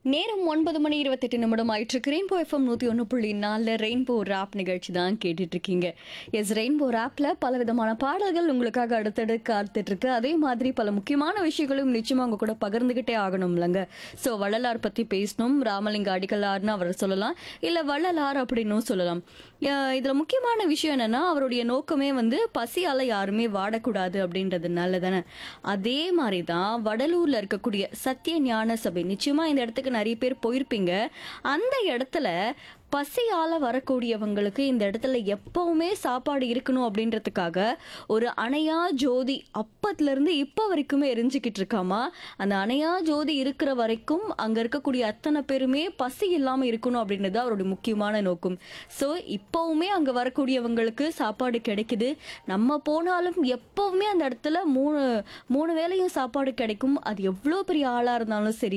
நேரம் ஒன்பது மணி இருபத்தெட்டு நிமிடம் ஆயிட்டு ரெயின்போ எஃப்எம் நூற்றி ஒன்று புள்ளி நாலில் ரெயின்போ ராப் நிகழ்ச்சி தான் கேட்டுட்டு இருக்கீங்க எஸ் ரெயின்போ ராப்பில் பல விதமான பாடல்கள் உங்களுக்காக அடுத்தடு காத்துட்டு இருக்கு அதே மாதிரி பல முக்கியமான விஷயங்களும் நிச்சயமா உங்க கூட பகிர்ந்துகிட்டே ஆகணும் இல்லைங்க ஸோ வள்ளலார் பற்றி பேசணும் ராமலிங்க அடிகளார்னு அவர் சொல்லலாம் இல்லை வள்ளலார் அப்படின்னும் சொல்லலாம் அஹ் இதுல முக்கியமான விஷயம் என்னன்னா அவருடைய நோக்கமே வந்து பசியால யாருமே வாடக்கூடாது அப்படின்றதுனால தானே அதே மாதிரி தான் வடலூர்ல இருக்கக்கூடிய சத்திய ஞான சபை நிச்சயமா இந்த இடத்துக்கு நிறைய பேர் போயிருப்பீங்க அந்த இடத்துல பசியால வரக்கூடியவங்களுக்கு இந்த இடத்துல எப்பவுமே சாப்பாடு இருக்கணும் அப்படின்றதுக்காக ஒரு அணையா ஜோதி அப்பத்துல இருந்து இப்ப வரைக்குமே எரிஞ்சுக்கிட்டு இருக்காமா அந்த அணையா ஜோதி இருக்கிற வரைக்கும் அங்க இருக்கக்கூடிய அத்தனை பேருமே பசி இல்லாம இருக்கணும் அப்படின்றது அவருடைய முக்கியமான நோக்கம் ஸோ இப்பவுமே அங்க வரக்கூடியவங்களுக்கு சாப்பாடு கிடைக்குது நம்ம போனாலும் எப்பவுமே அந்த இடத்துல மூணு மூணு வேளையும் சாப்பாடு கிடைக்கும் அது எவ்வளோ பெரிய ஆளா இருந்தாலும் சரி